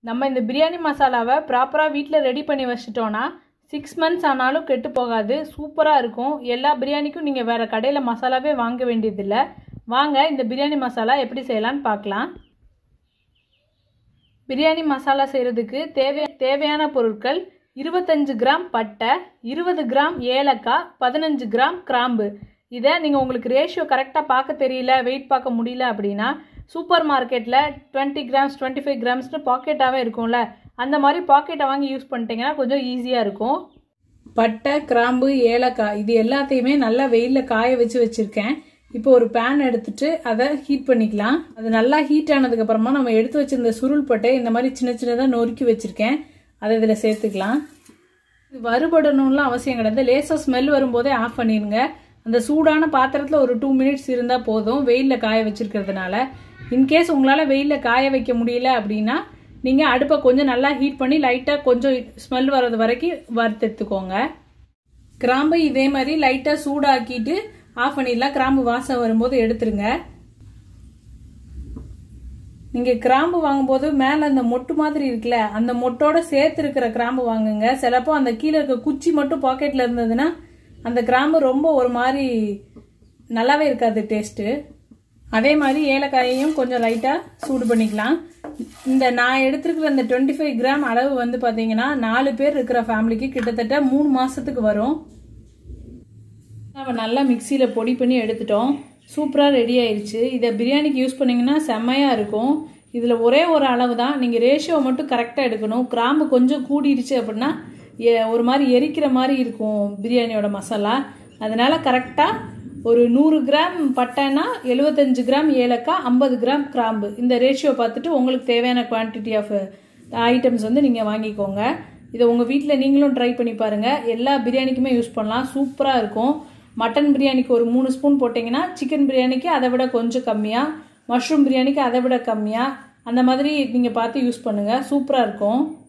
நம்ம இந்த பிரியாணி மசாலாவை ப்ராப்பராக வீட்டில் ரெடி பண்ணி வச்சிட்டோன்னா சிக்ஸ் மந்த்ஸ் ஆனாலும் கெட்டு போகாது சூப்பராக இருக்கும் எல்லா பிரியாணிக்கும் நீங்கள் வேறு கடையில் மசாலாவே வாங்க வேண்டியதில்லை வாங்க இந்த பிரியாணி மசாலா எப்படி செய்யலான்னு பார்க்கலாம் பிரியாணி மசாலா செய்கிறதுக்கு தேவை தேவையான பொருட்கள் இருபத்தஞ்சு கிராம் பட்டை இருபது கிராம் ஏலக்காய் பதினஞ்சு கிராம் கிராம்பு இதை நீங்கள் உங்களுக்கு ரேஷியோ கரெக்டாக பார்க்க தெரியல வெயிட் பார்க்க முடியல அப்படின்னா சூப்பர் மார்க்கெட்டில் டுவெண்ட்டி கிராம்ஸ் டுவெண்ட்டி ஃபைவ் கிராம்ஸ்னு பாக்கெட்டாகவே இருக்கும்ல அந்த மாதிரி பாக்கெட்டை வாங்கி யூஸ் பண்ணிட்டீங்கன்னா கொஞ்சம் ஈஸியாக இருக்கும் பட்டை கிராம்பு ஏலக்காய் இது எல்லாத்தையுமே நல்லா வெயிலில் காய வச்சு வச்சுருக்கேன் இப்போ ஒரு பேன் எடுத்துட்டு அதை ஹீட் பண்ணிக்கலாம் அது நல்லா ஹீட் ஆனதுக்கப்புறமா நம்ம எடுத்து வச்சிருந்த சுருள் பட்டை இந்த மாதிரி சின்ன சின்னதாக நொறுக்கி வச்சுருக்கேன் அதை இதில் சேர்த்துக்கலாம் இது வறுபடணும்லாம் அவசியம் கிடையாது லேசாக ஸ்மெல் வரும்போதே ஆஃப் பண்ணிடுங்க அந்த சூடான பாத்திரத்தில் ஒரு டூ மினிட்ஸ் இருந்தால் போதும் வெயிலில் காய வச்சிருக்கிறதுனால இன்கேஸ் உங்களால் வெயிலில் காய வைக்க முடியல அப்படின்னா நீங்கள் அடுப்பை கொஞ்சம் நல்லா ஹீட் பண்ணி லைட்டாக கொஞ்சம் ஸ்மெல் வர்றது வரைக்கும் வறுத்தெடுத்துக்கோங்க கிராம்பு இதே மாதிரி லைட்டாக சூடாக்கிட்டு ஆஃப் பண்ணிடலாம் கிராம்பு வாசம் வரும்போது எடுத்துருங்க நீங்கள் கிராம்பு வாங்கும்போது மேலே அந்த மொட்டு மாதிரி இருக்குல்ல அந்த மொட்டோட சேர்த்து இருக்கிற கிராம்பு வாங்குங்க சிலப்போ அந்த கீழே இருக்க குச்சி மட்டும் பாக்கெட்டில் இருந்ததுன்னா அந்த கிராம்பு ரொம்ப ஒரு மாதிரி நல்லாவே இருக்காது டேஸ்ட்டு அதே மாதிரி ஏலக்காயையும் கொஞ்சம் லைட்டாக சூடு பண்ணிக்கலாம் இந்த நான் எடுத்துருக்கிற இந்த டுவெண்ட்டி ஃபைவ் கிராம் அளவு வந்து பார்த்தீங்கன்னா நாலு பேர் இருக்கிற ஃபேமிலிக்கு கிட்டத்தட்ட மூணு மாதத்துக்கு வரும் நம்ம நல்லா மிக்சியில் பொடி பண்ணி எடுத்துட்டோம் சூப்பராக ரெடி ஆயிடுச்சு இதை பிரியாணிக்கு யூஸ் பண்ணிங்கன்னா செம்மையாக இருக்கும் இதில் ஒரே ஒரு அளவு தான் நீங்கள் ரேஷியோ மட்டும் கரெக்டாக எடுக்கணும் கிராம்பு கொஞ்சம் கூடிடுச்சு அப்படின்னா ஒரு மாதிரி எரிக்கிற மாதிரி இருக்கும் பிரியாணியோட மசாலா அதனால் கரெக்டாக ஒரு நூறு கிராம் பட்டைனா எழுபத்தஞ்சு கிராம் ஏலக்காய் ஐம்பது கிராம் கிராம்பு இந்த ரேஷியோ பார்த்துட்டு உங்களுக்கு தேவையான குவான்டிட்டி ஆஃப் ஐட்டம்ஸ் வந்து நீங்கள் வாங்கிக்கோங்க இதை உங்கள் வீட்டில் நீங்களும் ட்ரை பண்ணி பாருங்கள் எல்லா பிரியாணிக்குமே யூஸ் பண்ணலாம் சூப்பராக இருக்கும் மட்டன் பிரியாணிக்கு ஒரு மூணு ஸ்பூன் போட்டிங்கன்னா சிக்கன் பிரியாணிக்கு அதை விட கொஞ்சம் கம்மியாக மஷ்ரூம் பிரியாணிக்கு அதை விட கம்மியாக அந்த மாதிரி நீங்கள் பார்த்து யூஸ் பண்ணுங்கள் சூப்பராக இருக்கும்